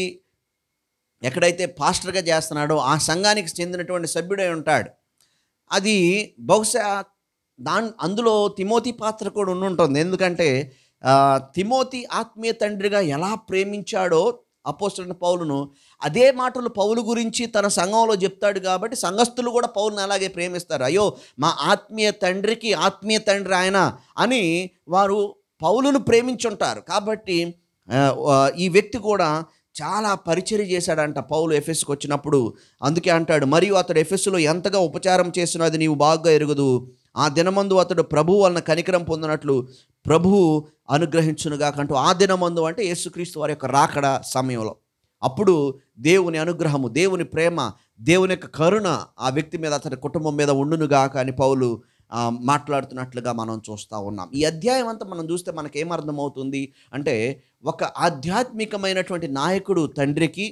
ఎక్కడైతే పాస్టర్గా చేస్తున్నాడో ఆ సంఘానికి చెందినటువంటి సభ్యుడై ఉంటాడు అది బహుశా దాన్ అందులో తిమోతి పాత్ర కూడా ఉండి ఉంటుంది ఎందుకంటే ఆ, తిమోతి ఆత్మీయ తండ్రిగా ఎలా ప్రేమించాడో అపోస్తున్న పౌలును అదే మాటలు పౌలు గురించి తన సంఘంలో చెప్తాడు కాబట్టి సంఘస్థులు కూడా పౌలుని అలాగే ప్రేమిస్తారు అయ్యో మా ఆత్మీయ తండ్రికి ఆత్మీయ తండ్రి ఆయన అని వారు పౌలును ప్రేమించుంటారు కాబట్టి ఆ, ఆ, ఈ వ్యక్తి కూడా చాలా పరిచర్య చేశాడంట పౌలు ఎఫెస్కి వచ్చినప్పుడు అందుకే అంటాడు మరియు అతడు ఎఫెస్సులో ఎంతగా ఉపచారం చేసినా అది నీవు బాగా ఎరుగుదు ఆ దినమందు అతడు ప్రభు వలన కనికరం పొందినట్లు ప్రభువు అనుగ్రహించునుగా కంటూ ఆ దినమందు అంటే యేసుక్రీస్తు వారి యొక్క రాకడ సమయంలో అప్పుడు దేవుని అనుగ్రహము దేవుని ప్రేమ దేవుని యొక్క కరుణ ఆ వ్యక్తి మీద అతని కుటుంబం మీద ఉండునుగా అని పౌలు ఆ, మాట్లాడుతున్నట్లుగా మనం చూస్తూ ఉన్నాం ఈ అధ్యాయం అంతా మనం చూస్తే మనకి ఏమర్థమవుతుంది అంటే ఒక ఆధ్యాత్మికమైనటువంటి నాయకుడు తండ్రికి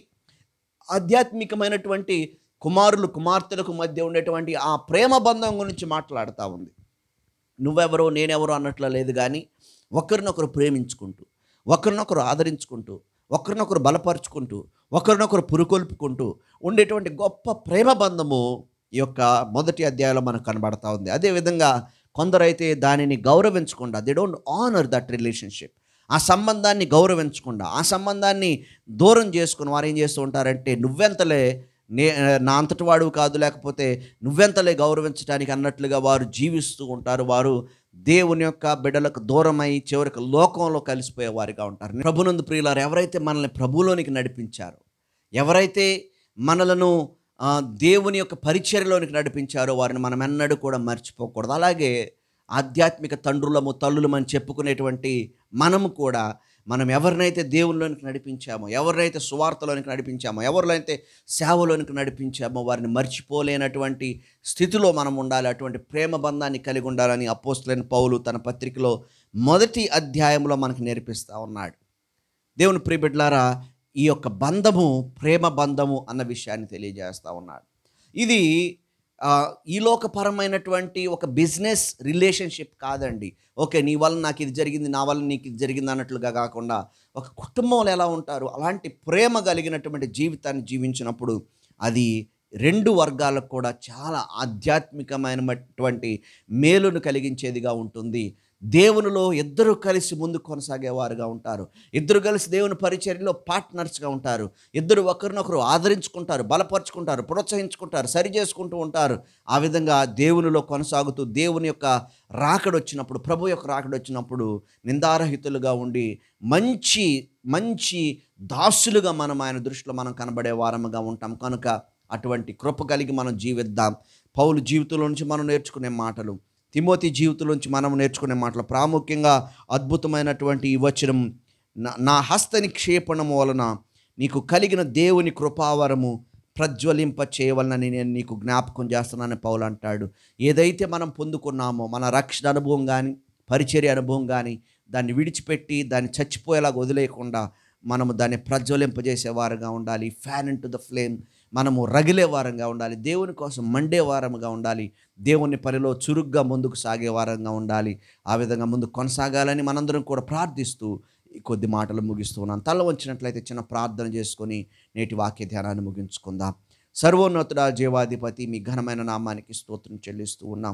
ఆధ్యాత్మికమైనటువంటి కుమారులు కుమార్తెలకు మధ్య ఉండేటువంటి ఆ ప్రేమ బంధం గురించి మాట్లాడుతూ ఉంది నువ్వెవరో నేనెవరో అన్నట్లు లేదు కానీ ఒకరినొకరు ప్రేమించుకుంటూ ఒకరినొకరు ఆదరించుకుంటూ ఒకరినొకరు బలపరుచుకుంటూ ఒకరినొకరు పురుకొల్పుకుంటూ ఉండేటువంటి గొప్ప ప్రేమ బంధము ఈ యొక్క మొదటి అధ్యాయంలో మనకు కనబడతా ఉంది అదేవిధంగా కొందరైతే దానిని గౌరవించకుండా they don't honour that relationship ఆ సంబంధాన్ని గౌరవించకుండా ఆ సంబంధాన్ని దూరం చేసుకుని వారు ఏం చేస్తూ ఉంటారంటే నువ్వెంతలే నే నా అంతటి వాడు కాదు లేకపోతే నువ్వెంతలే గౌరవించడానికి అన్నట్లుగా వారు జీవిస్తూ ఉంటారు వారు దేవుని యొక్క బిడ్డలకు దూరమై చివరికి లోకంలో కలిసిపోయే వారిగా ఉంటారు ప్రభునందు ప్రియులారు ఎవరైతే మనల్ని ప్రభులోనికి నడిపించారో ఎవరైతే మనలను ఆ, దేవుని యొక్క పరిచర్యలోనికి నడిపించారో వారిని మనం ఎన్నడూ కూడా మర్చిపోకూడదు అలాగే ఆధ్యాత్మిక తండ్రులము తల్లులమని చెప్పుకునేటువంటి మనము కూడా మనం ఎవరినైతే దేవునిలోనికి నడిపించామో ఎవరినైతే సువార్తలోనికి నడిపించామో ఎవరినైతే సేవలోనికి నడిపించామో వారిని మర్చిపోలేనటువంటి స్థితిలో మనం ఉండాలి అటువంటి ప్రేమ బంధాన్ని కలిగి ఉండాలని అపోస్తులైన పౌలు తన పత్రికలో మొదటి అధ్యాయంలో మనకు నేర్పిస్తూ ఉన్నాడు దేవుని ప్రియబిడ్లారా ఈ యొక్క బంధము ప్రేమ బంధము అన్న విషయాన్ని తెలియజేస్తూ ఉన్నాడు ఇది ఆ, ఈ లోకపరమైనటువంటి ఒక బిజినెస్ రిలేషన్షిప్ కాదండి ఓకే నీ వల్ల నాకు ఇది జరిగింది నా వల్ల నీకు ఇది జరిగింది అన్నట్లుగా కాకుండా ఒక కుటుంబంలో ఎలా ఉంటారు అలాంటి ప్రేమ కలిగినటువంటి జీవితాన్ని జీవించినప్పుడు అది రెండు వర్గాలకు కూడా చాలా ఆధ్యాత్మికమైనటువంటి మేలును కలిగించేదిగా ఉంటుంది దేవునిలో ఇద్దరు కలిసి ముందు కొనసాగేవారుగా ఉంటారు ఇద్దరు కలిసి దేవుని పరిచర్యలో పార్ట్నర్స్గా ఉంటారు ఇద్దరు ఒకరినొకరు ఆదరించుకుంటారు బలపరుచుకుంటారు ప్రోత్సహించుకుంటారు సరి చేసుకుంటూ ఉంటారు ఆ విధంగా దేవునిలో కొనసాగుతూ దేవుని యొక్క రాకడ వచ్చినప్పుడు ప్రభు యొక్క రాకడ వచ్చినప్పుడు నిందారహితులుగా ఉండి మంచి మంచి దాసులుగా మనం ఆయన దృష్టిలో మనం కనబడే వారముగా ఉంటాం కనుక అటువంటి కృప కలిగి మనం జీవిద్దాం పౌలు జీవితంలో నుంచి మనం నేర్చుకునే మాటలు తిమోతి జీవితంలోంచి మనం నేర్చుకునే మాటలు ప్రాముఖ్యంగా అద్భుతమైనటువంటి ఈ వచనం నా- నా హస్త నిక్షేపణము వలన నీకు కలిగిన దేవుని కృపావరము ప్రజ్వలింప చేయవలనని నేను నీకు జ్ఞాపకం చేస్తున్నానని పౌలు అంటాడు ఏదైతే మనం పొందుకున్నామో మన రక్షణ అనుభవం కానీ పరిచర్య అనుభవం కానీ దాన్ని విడిచిపెట్టి దాన్ని చచ్చిపోయేలాగా వదిలేయకుండా మనము దాన్ని ప్రజ్వలింపజేసేవారుగా ఉండాలి fan into the flame మనము రగిలే వారంగా ఉండాలి దేవుని కోసం మండే వారంగా ఉండాలి దేవుని పనిలో చురుగ్గా ముందుకు సాగే వారంగా ఉండాలి ఆ విధంగా ముందుకు కొనసాగాలని మనందరం కూడా ప్రార్థిస్తూ ఈ కొద్ది మాటలు ముగిస్తున్నాను తల వంచినట్లయితే చిన్న ప్రార్థన చేసుకొని నేటి వాక్య ధ్యానాన్ని ముగించుకుందాం సర్వోన్నతుడ జీవాధిపతి మీ ఘనమైన నామానికి స్తోత్రం చెల్లిస్తూ ఉన్నాం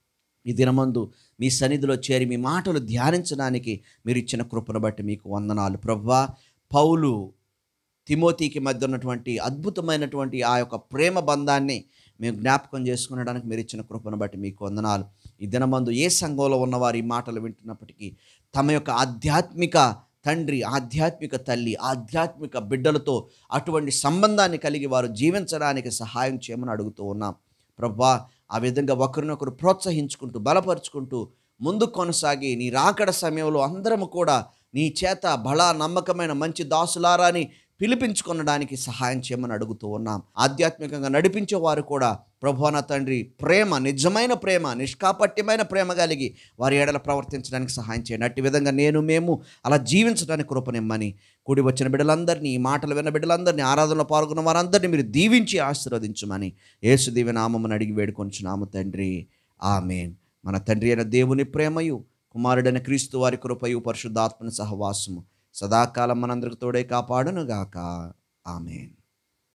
ఈ దినమందు మీ సన్నిధిలో చేరి మీ మాటలు ధ్యానించడానికి మీరు ఇచ్చిన కృపను బట్టి మీకు వందనాలు ప్రవ్వా పౌలు తిమోతికి మధ్య ఉన్నటువంటి అద్భుతమైనటువంటి ఆ యొక్క ప్రేమ బంధాన్ని మేము జ్ఞాపకం చేసుకునడానికి మీరు ఇచ్చిన కృపను బట్టి మీకు వందనాలు ఈ దినమందు ఏ సంఘంలో ఉన్నవారు ఈ మాటలు వింటున్నప్పటికీ తమ యొక్క ఆధ్యాత్మిక తండ్రి ఆధ్యాత్మిక తల్లి ఆధ్యాత్మిక బిడ్డలతో అటువంటి సంబంధాన్ని కలిగి వారు జీవించడానికి సహాయం చేయమని అడుగుతూ ఉన్నాం ప్రభా ఆ విధంగా ఒకరినొకరు ప్రోత్సహించుకుంటూ బలపరుచుకుంటూ ముందు కొనసాగి నీ రాకడ సమయంలో అందరము కూడా నీ చేత బలా నమ్మకమైన మంచి దాసులారా అని పిలిపించుకొనడానికి సహాయం చేయమని అడుగుతూ ఉన్నాం ఆధ్యాత్మికంగా నడిపించే వారు కూడా ప్రభువన తండ్రి ప్రేమ నిజమైన ప్రేమ నిష్కాపట్యమైన ప్రేమ కలిగి వారి ఏడల ప్రవర్తించడానికి సహాయం చేయండి అట్టి విధంగా నేను మేము అలా జీవించడానికి కృపనిమ్మని కూడి వచ్చిన బిడ్డలందరినీ ఈ మాటలు విన్న బిడ్డలందరినీ ఆరాధనలో పాల్గొన్న వారందరినీ మీరు దీవించి ఆశీర్వదించమని యేసు దీవె నామమును అడిగి వేడుకొంచున్నాము తండ్రి ఆమెన్ మన తండ్రి అయిన దేవుని ప్రేమయు కుమారుడైన క్రీస్తు వారి కృపయు పరిశుద్ధాత్మని సహవాసము సదాకాలం మనందరికి తోడే కాపాడునుగాక ఆమెన్